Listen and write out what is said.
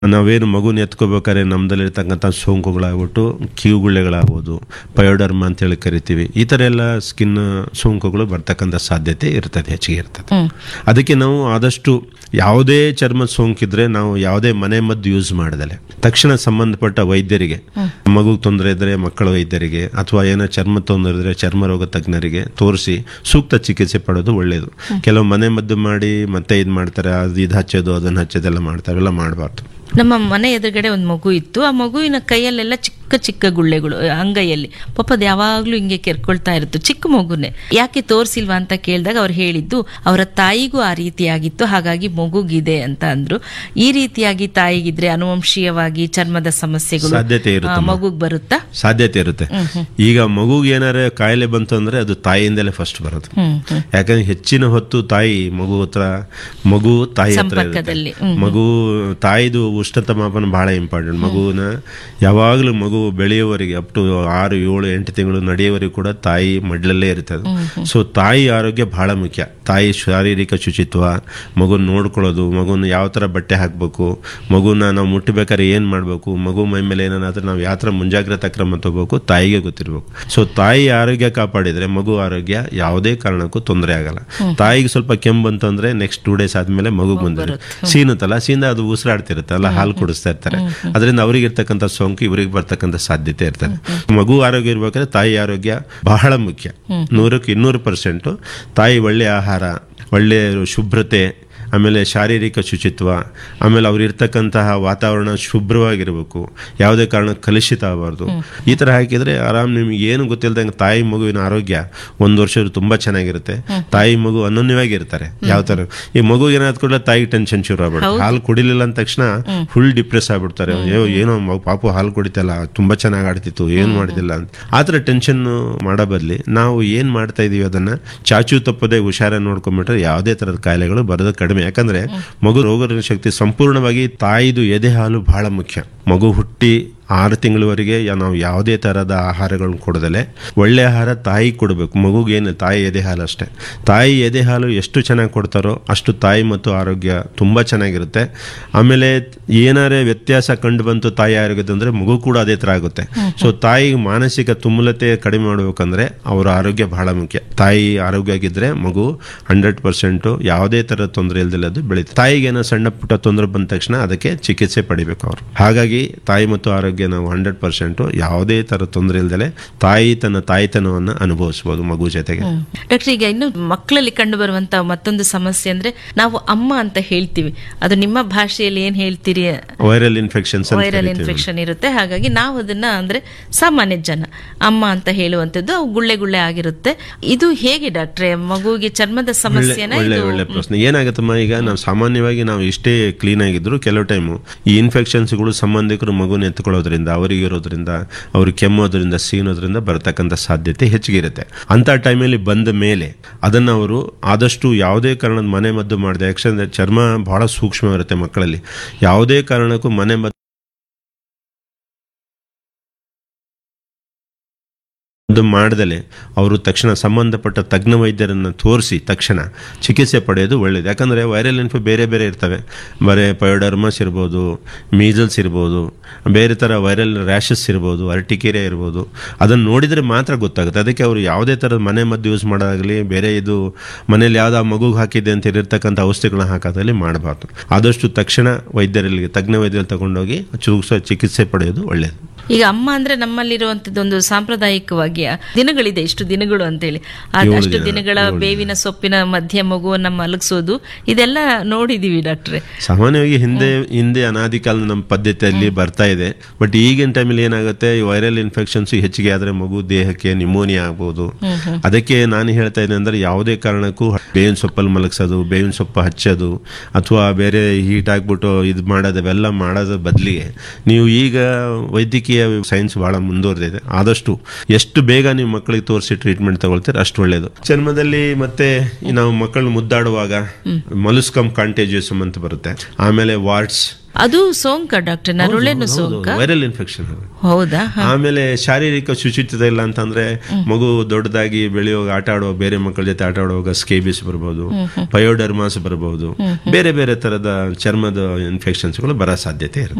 ನಾವೇನು ಮಗುನ ಎತ್ಕೋಬೇಕಾದ್ರೆ ನಮ್ದಲ್ಲಿರ್ತಕ್ಕಂಥ ಸೋಂಕುಗಳಾಗ್ಬಿಟ್ಟು ಕಿವುಗುಳ್ಳೆಗಳಾಗ್ಬೋದು ಪಯೋಡರ್ಮ ಅಂತೇಳಿ ಕರಿತೀವಿ ಈ ಥರ ಎಲ್ಲ ಸ್ಕಿನ್ ಸೋಂಕುಗಳು ಬರ್ತಕ್ಕಂಥ ಸಾಧ್ಯತೆ ಇರ್ತದೆ ಹೆಚ್ಚಿಗೆ ಇರ್ತದೆ ಅದಕ್ಕೆ ನಾವು ಆದಷ್ಟು ಯಾವುದೇ ಚರ್ಮದ ಸೋಂಕಿದ್ರೆ ನಾವು ಯಾವುದೇ ಮನೆ ಮದ್ದು ಯೂಸ್ ಮಾಡದಲೆ ತಕ್ಷಣ ಸಂಬಂಧಪಟ್ಟ ವೈದ್ಯರಿಗೆ ಮಗು ತೊಂದರೆ ಇದ್ರೆ ಮಕ್ಕಳ ವೈದ್ಯರಿಗೆ ಅಥವಾ ಏನೋ ಚರ್ಮ ತೊಂದರೆ ಇದ್ರೆ ಚರ್ಮ ರೋಗ ತಜ್ಞರಿಗೆ ತೋರಿಸಿ ಸೂಕ್ತ ಚಿಕಿತ್ಸೆ ಪಡೋದು ಒಳ್ಳೆಯದು ಕೆಲವು ಮನೆ ಮದ್ದು ಮಾಡಿ ಮತ್ತೆ ಇದು ಮಾಡ್ತಾರೆ ಅದು ಇದು ಹಚ್ಚೋದು ಅದನ್ನು ಹಚ್ಚೋದೆಲ್ಲ ಮಾಡ್ತಾರೆ ಎಲ್ಲ ಮಾಡಬಾರ್ದು ನಮ್ಮ ಮನೆ ಎದುರುಗಡೆ ಒಂದು ಮಗು ಇತ್ತು ಆ ಮಗುವಿನ ಕೈಯಲ್ಲೆಲ್ಲ ಚಿಕ್ಕ ಚಿಕ್ಕ ಗುಳ್ಳೆಗಳು ಅಂಗೈಯಲ್ಲಿ ಪಾಪ ಅದು ಯಾವಾಗ್ಲೂ ಹಿಂಗೆ ಕೆರ್ಕೊಳ್ತಾ ಇರುತ್ತೆ ಚಿಕ್ಕ ಮಗುನೇ ಯಾಕೆ ತೋರಿಸಿಲ್ವಾ ಅಂತ ಕೇಳಿದಾಗ ಅವ್ರು ಹೇಳಿದ್ದು ಅವರ ತಾಯಿಗೂ ಆ ರೀತಿಯಾಗಿತ್ತು ಹಾಗಾಗಿ ಮಗುಗಿದೆ ಅಂತ ಅಂದ್ರು ಈ ರೀತಿಯಾಗಿ ತಾಯಿಗಿದ್ರೆ ಅನುವಂಶೀಯವಾಗಿ ಚರ್ಮದ ಸಮಸ್ಯೆಗಳು ಸಾಧ್ಯತೆ ಆ, ಇರುತ್ತೆ ಮಗುಗ್ ಬರುತ್ತಾ ಸಾಧ್ಯತೆ ಇರುತ್ತೆ ಈಗ ಮಗುಗೆ ಏನಾರ ಕಾಯಿಲೆ ಬಂತು ಅಂದ್ರೆ ಅದು ತಾಯಿಯಿಂದಲೇ ಫಸ್ಟ್ ಬರೋದು ಹ್ಮ್ ಹ್ಮ್ ಯಾಕಂದ್ರೆ ಹೆಚ್ಚಿನ ಹೊತ್ತು ತಾಯಿ ಮಗು ಹತ್ರ ಮಗು ತಾಯಿ ಹತ್ರ ಇರುತ್ತೆ. ಸಂಪರ್ಕದಲ್ಲಿ, ಹ್ಮ್. ಮಗು ತಾಯಿದು ಉಷ್ಣತ ಮಾಪನ ಬಹಳ ಇಂಪಾರ್ಟೆಂಟ್ ಮಗುವಿನ ಯಾವಾಗಲೂ ಮಗು ಬೆಳೆಯುವವರೆಗೆ ಅಪ್ ಟು ಆರು ಏಳು ಎಂಟು ತಿಂಗಳು ನಡೆಯುವವರೆಗೂ ಕೂಡ ತಾಯಿ ಮಡ್ಲಲ್ಲೇ ಇರ್ತದೆ ಸೊ ತಾಯಿ ಆರೋಗ್ಯ ಬಹಳ ಮುಖ್ಯ ತಾಯಿ ಶಾರೀರಿಕ ಶುಚಿತ್ವ ಮಗುನ ನೋಡ್ಕೊಳ್ಳೋದು ಮಗುನ ಯಾವ ಥರ ಬಟ್ಟೆ ಹಾಕಬೇಕು ಮಗುನ ನಾವು ಮುಟ್ಟಬೇಕಾದ್ರೆ ಏನು ಮಾಡಬೇಕು ಮಗು ಮೈ ಮೇಲೆ ಏನಾದ್ರೆ ನಾವು ಯಾವ ಥರ ಮುಂಜಾಗ್ರತಾ ಕ್ರಮ ತಗೋಬೇಕು ತಾಯಿಗೆ ಗೊತ್ತಿರಬೇಕು ಸೊ ತಾಯಿ ಆರೋಗ್ಯ ಕಾಪಾಡಿದ್ರೆ ಮಗು ಆರೋಗ್ಯ ಯಾವುದೇ ಕಾರಣಕ್ಕೂ ತೊಂದರೆ ಆಗಲ್ಲ ತಾಯಿಗೆ ಸ್ವಲ್ಪ ಕೆಮ್ಮು ಬಂತು ಅಂದ್ರೆ ನೆಕ್ಸ್ಟ್ ಟೂ ಡೇಸ್ ಆದ್ಮೇಲೆ ಮಗು ಬಂದಿದೆ ಸೀನುತ್ತಲ್ಲ ಸೀನ ಅದು ಉಸಿರಾಡ್ತಿರುತ್ತೆ ಅಲ್ಲ ಹಾಲು ಕುಡಿಸ್ತಾ ಇರ್ತಾರೆ ಅದರಿಂದ ಅವ್ರಿಗೆ ಇರ್ತಕ್ಕಂಥ ಸೋಂಕು ಇವರಿಗೆ ಬರ್ತಕ್ಕಂಥ ಸಾಧ್ಯತೆ ಇರ್ತದೆ ಮಗು ಆರೋಗ್ಯ ಇರ್ಬೇಕಾದ್ರೆ ತಾಯಿ ಆರೋಗ್ಯ ಬಹಳ ಮುಖ್ಯ ನೂರಕ್ಕೆ ಇನ್ನೂರು ಪರ್ಸೆಂಟು ತಾಯಿ ಒಳ್ಳೆ ಆಹಾರ ಒಳ್ಳೆ ಶುಭ್ರತೆ ಆಮೇಲೆ ಶಾರೀರಿಕ ಶುಚಿತ್ವ ಆಮೇಲೆ ಅವ್ರು ಇರ್ತಕ್ಕಂತಹ ವಾತಾವರಣ ಶುಭ್ರವಾಗಿರಬೇಕು ಯಾವುದೇ ಕಾರಣ ಕಲುಷಿತ ಆಗಬಾರ್ದು ಈ ಥರ ಹಾಕಿದ್ರೆ ಆರಾಮ್ ನಿಮ್ಗೆ ಏನು ಗೊತ್ತಿಲ್ದಂಗೆ ತಾಯಿ ಮಗುವಿನ ಆರೋಗ್ಯ ಒಂದು ವರ್ಷ ತುಂಬ ಚೆನ್ನಾಗಿರುತ್ತೆ ತಾಯಿ ಮಗು ಅನನ್ಯವಾಗಿರ್ತಾರೆ ಯಾವ ಥರ ಈ ಮಗು ಏನಾದ್ ಕೂಡ ತಾಯಿಗೆ ಟೆನ್ಷನ್ ಶುರು ಆಗ್ಬಿಡುತ್ತೆ ಹಾಲು ಕುಡಿಲಿಲ್ಲ ಅಂದ ತಕ್ಷಣ ಫುಲ್ ಡಿಪ್ರೆಸ್ ಆಗ್ಬಿಡ್ತಾರೆ ಅಯ್ಯೋ ಏನೋ ಮಗು ಪಾಪು ಹಾಲು ಕುಡಿತಲ್ಲ ತುಂಬಾ ಚೆನ್ನಾಗಿ ಆಡ್ತಿತ್ತು ಏನು ಮಾಡಿದಿಲ್ಲ ಅಂತ ಆ ಥರ ಟೆನ್ಷನ್ ಮಾಡೋ ಬದಲಿ ನಾವು ಏನು ಮಾಡ್ತಾ ಇದೀವಿ ಅದನ್ನ ಚಾಚು ತಪ್ಪದೆ ಹುಷಾರ ನೋಡ್ಕೊಂಡ್ಬಿಟ್ರೆ ಯಾವುದೇ ಥರದ ಕಾಯಿಲೆಗಳು ಬರೋದು ಕಡಿಮೆ ಯಾಕಂದ್ರೆ ಮಗು ರೋಗದ ಶಕ್ತಿ ಸಂಪೂರ್ಣವಾಗಿ ತಾಯಿದು ಎದೆ ಹಾಲು ಬಹಳ ಮುಖ್ಯ ಮಗು ಹುಟ್ಟಿ ಆರು ತಿಂಗಳವರೆಗೆ ಯಾ- ನಾವು ಯಾವುದೇ ಥರದ ಆಹಾರಗಳನ್ನ ಕೊಡದಲೆ ಒಳ್ಳೆ ಆಹಾರ ತಾಯಿ ಕೊಡಬೇಕು ಮಗುಗೇನು ತಾಯಿ ಎದೆ ಹಾಲು ಅಷ್ಟೇ ತಾಯಿ ಎದೆ ಹಾಲು ಎಷ್ಟು ಚೆನ್ನಾಗಿ ಕೊಡ್ತಾರೋ ಅಷ್ಟು ತಾಯಿ ಮತ್ತು ಆರೋಗ್ಯ ತುಂಬ ಚೆನ್ನಾಗಿರುತ್ತೆ ಆಮೇಲೆ ಏನಾರೇ ವ್ಯತ್ಯಾಸ ಕಂಡು ಬಂತು ತಾಯಿ ಆರೋಗ್ಯದ ಅಂದರೆ ಮಗು ಕೂಡ ಅದೇ ಥರ ಆಗುತ್ತೆ ಸೊ ತಾಯಿ ಮಾನಸಿಕ ತುಮುಲತೆ ಕಡಿಮೆ ಮಾಡಬೇಕಂದ್ರೆ ಅವರ ಆರೋಗ್ಯ ಬಹಳ ಮುಖ್ಯ ತಾಯಿ ಆರೋಗ್ಯ ಆಗಿದ್ರೆ ಮಗು ಹಂಡ್ರೆಡ್ ಪರ್ಸೆಂಟು ಯಾವುದೇ ಥರದ ತೊಂದರೆ ಇಲ್ದಿಲ್ಲ ಅದು ಬೆಳೀತದೆ ತಾಯಿಗೆ ಏನೋ ಸಣ್ಣ ಪುಟ್ಟ ತೊಂದರೆ ಬಂದ ತಕ್ಷಣ ಅದಕ್ಕೆ ಚಿಕಿತ್ಸೆ ಪಡಿಬೇಕು ಅವರು ಹಾಗಾಗಿ ತಾಯಿ ಮತ್ತು ಆರೋಗ್ಯ ನಾವು ಹಂಡ್ರೆಡ್ ಪರ್ಸೆಂಟು ಯಾವುದೇ ಥರ ತೊಂದರೆ ಇಲ್ದಲೆ ತಾಯಿ ತನ್ನ ತಾಯ್ತನವನ್ನು ಅನುಭವಿಸ್ಬೋದು ಮಗು ಜೊತೆಗೆ ಡಾಕ್ಟರ್ ಈಗ ಇನ್ನು ಮಕ್ಕಳಲ್ಲಿ ಕಂಡು ಬರುವಂತ ಮತ್ತೊಂದು ಸಮಸ್ಯೆ ಅಂದ್ರೆ ನಾವು ಅಮ್ಮ ಅಂತ ಹೇಳ್ತೀವಿ ಅದು ನಿಮ್ಮ ಭಾಷೆಯಲ್ಲಿ ಏನ್ ಹೇಳ್ತೀರಿ ವೈರಲ್ ಇನ್ಫೆಕ್ಷನ್ಸ್ ಅಂತ ವೈರಲ್ ಕರಿತೀವಿ. ಇನ್ಫೆಕ್ಷನ್ ಇರುತ್ತೆ ಹಾಗಾಗಿ ನಾವು ಅದನ್ನ ಅಂದ್ರೆ ಸಾಮಾನ್ಯ ಜನ ಅಮ್ಮ ಅಂತ ಹೇಳುವಂತದ್ದು ಅವು ಗುಳ್ಳೆ ಗುಳ್ಳೆ ಆಗಿರುತ್ತೆ ಇದು ಹೇಗೆ ಡಾಕ್ಟ್ರೆ ಮಗುವಿಗೆ ಚರ್ಮದ ಒಳ್ಳೆ ಸಮಸ್ಯೆನ ಒಳ್ಳೆ ಇದು ಒಳ್ಳೆ ಪ್ರಶ್ನೆ ಏನಾಗುತ್ತಮ್ಮ ಈಗ ನಾವು ಸಾಮಾನ್ಯವಾಗಿ ನಾವು ಎಷ್ಟೇ ಕ್ಲೀನ್ ಆಗಿದ್ರು ಕೆಲವು ಟೈಮು ಈ ಇನ್ಫೆಕ್ಷನ್ಸ್ಗಳು ಸಂಬಂಧಿಕರು ಮಗುನ ಎತ್ಕೊಳ್ಳೋದ್ರಿಂದ ಅವರಿಗೆ ಇರೋದ್ರಿಂದ ಅವ್ರಿಗೆ ಕೆಮ್ಮೋದ್ರಿಂದ ಸೀನೋದ್ರಿಂದ ಬರ್ತಕ್ಕಂಥ ಸಾಧ್ಯತೆ ಹೆಚ್ಚಿಗೆ ಇರುತ್ತೆ ಅಂತ ಟೈಮಲ್ಲಿ ಬಂದ ಮೇಲೆ ಅದನ್ನು ಅವರು ಆದಷ್ಟು ಯಾವುದೇ ಕಾರಣದ ಮನೆ ಮದ್ದು ಮಾಡಿದೆ ಯಾಕಂದ್ರೆ ಚರ್ಮ ಬಹಳ ಸೂಕ್ಷ್ಮ ಇರುತ್ತೆ ಮಕ್ಕಳಲ್ಲಿ ಯಾವುದೇ ಕಾರಣಕ್ಕೂ ಮನೆ ಮದ್ದು ಅದು ಮಾಡ್ದಲೆ ಅವರು ತಕ್ಷಣ ಸಂಬಂಧಪಟ್ಟ ತಜ್ಞ ವೈದ್ಯರನ್ನು ತೋರಿಸಿ ತಕ್ಷಣ ಚಿಕಿತ್ಸೆ ಪಡೆಯೋದು ಒಳ್ಳೆಯದು ಯಾಕಂದರೆ ವೈರಲ್ ಇನ್ಫೆ ಬೇರೆ ಬೇರೆ ಇರ್ತವೆ ಬರೀ ಪಯೋಡರ್ಮಸ್ ಇರ್ಬೋದು ಮೀಸಲ್ಸ್ ಇರ್ಬೋದು ಬೇರೆ ಥರ ವೈರಲ್ ರ್ಯಾಷಸ್ ಇರ್ಬೋದು ಅರ್ಟಿಕೇರಿಯಾ ಇರ್ಬೋದು ಅದನ್ನು ನೋಡಿದರೆ ಮಾತ್ರ ಗೊತ್ತಾಗುತ್ತೆ ಅದಕ್ಕೆ ಅವರು ಯಾವುದೇ ಥರದ ಮನೆ ಮದ್ದು ಯೂಸ್ ಮಾಡೋದಾಗಲಿ ಬೇರೆ ಇದು ಮನೇಲಿ ಯಾವುದೋ ಆ ಮಗುಗೆ ಹಾಕಿದೆ ಅಂತ ಇರತಕ್ಕಂಥ ಔಷಧಿಗಳನ್ನ ಹಾಕೋದ್ರಲ್ಲಿ ಮಾಡಬಾರ್ದು ಆದಷ್ಟು ತಕ್ಷಣ ವೈದ್ಯರಲ್ಲಿ ತಜ್ಞ ವೈದ್ಯರಲ್ಲಿ ತಗೊಂಡೋಗಿ ಚೂಸ ಚಿಕಿತ್ಸೆ ಪಡೆಯೋದು ಒಳ್ಳೆಯದು ಈಗ ಅಮ್ಮ ಅಂದ್ರೆ ನಮ್ಮಲ್ಲಿರುವಂತದ್ದೊಂದು ಸಾಂಪ್ರದಾಯಿಕವಾಗಿ ದಿನಗಳಿದೆ ಇಷ್ಟು ದಿನಗಳು ಅಂತೇಳಿ ಆ- ಏಳು ಅಷ್ಟು ದಿನ, ದಿನಗಳ ಏಳು ದಿನ. ಬೇವಿನ ಸೊಪ್ಪಿನ ಮಧ್ಯ ಮಗುವನ್ನ ಮಲಗಿಸೋದು ಇದೆಲ್ಲ ನೋಡಿದೀವಿ ಡಾಕ್ಟ್ರೆ ಸಾಮಾನ್ಯವಾಗಿ ಹಿಂದೆ ಹಿಂದೆ ಅನಾದಿ ಕಾಲದ ನಮ್ಮ ಪದ್ಧತಿಯಲ್ಲಿ ಬರ್ತಾ ಇದೆ ಬಟ್ ಈಗಿನ ಟೈಮಲ್ಲಿ ಏನಾಗುತ್ತೆ ಈ ವೈರಲ್ ಇನ್ಫೆಕ್ಷನ್ಸ್ ಹೆಚ್ಚಿಗೆ ಆದರೆ ಮಗು ದೇಹಕ್ಕೆ ನಿಮೋನಿಯಾ ಆಗ್ಬೋದು ಅದಕ್ಕೆ ನಾನು ಹೇಳ್ತಾ ಇದ್ದೆ ಅಂದ್ರೆ ಯಾವುದೇ ಕಾರಣಕ್ಕೂ ಬೇವಿನ ಸೊಪ್ಪಲ್ಲಿ ಮಲಗಿಸೋದು ಬೇವಿನ ಸೊಪ್ಪು ಹಚ್ಚೋದು ಅಥವಾ ಬೇರೆ ಹೀಟ್ ಆಗ್ಬಿಟ್ಟು ಇದು ಮಾಡೋದು ಅವೆಲ್ಲ ಮಾಡೋದ್ರ ಬದಲಿಗೆ ನೀವು ಈಗ ವೈದ್ಯಕೀಯ ಸೈನ್ಸ್ ಬಹಳ ಮುಂದುವರೆದಿದೆ ಆದಷ್ಟು ಎಷ್ಟು ಬೇಗ ನೀವು ಮಕ್ಕಳಿಗೆ ತೋರಿಸಿ ಟ್ರೀಟ್ಮೆಂಟ್ ತಗೊಳ್ತೀರ ಅಷ್ಟು ಒಳ್ಳೇದು ಚರ್ಮದಲ್ಲಿ ಮತ್ತೆ ಈ ನಾವು ಮಕ್ಕಳು ಮುದ್ದಾಡುವಾಗ ಮಲುಸ್ಕಮ್ ಕಾಂಟೇಜಿಯಸ್ ಅಂತ ಬರುತ್ತೆ ಆಮೇಲೆ ವಾರ್ಡ್ಸ್ ಅದು ಸೋಂಕ ಡಾಕ್ಟರ್ ನರುಳೆನು ಸೋಂಕ ವೈರಲ್ ಇನ್ಫೆಕ್ಷನ್ ಹೌದಾ ಹ. ಆಮೇಲೆ ಶಾರೀರಿಕ ಶುಚಿತ್ವತೆ ಇಲ್ಲ ಅಂತಂದ್ರೆ ಮಗು ದೊಡ್ಡದಾಗಿ ಬೆಳೆಯುವಾಗ ಆಟ ಆಡುವ ಬೇರೆ ಮಕ್ಕಳ ಜೊತೆ ಆಟ ಆಡುವಾಗ ಸ್ಕೇಬಿಸ್ ಬರಬಹುದು ಪಯೋಡರ್ಮಾಸ್ ಬರಬಹುದು ಬೇರೆ ಬೇರೆ ತರದ ಚರ್ಮದ ಇನ್ಫೆಕ್ಷನ್ಸ್ಗಳು ಬರೋ ಸಾಧ್ಯತೆ ಇರುತ್ತೆ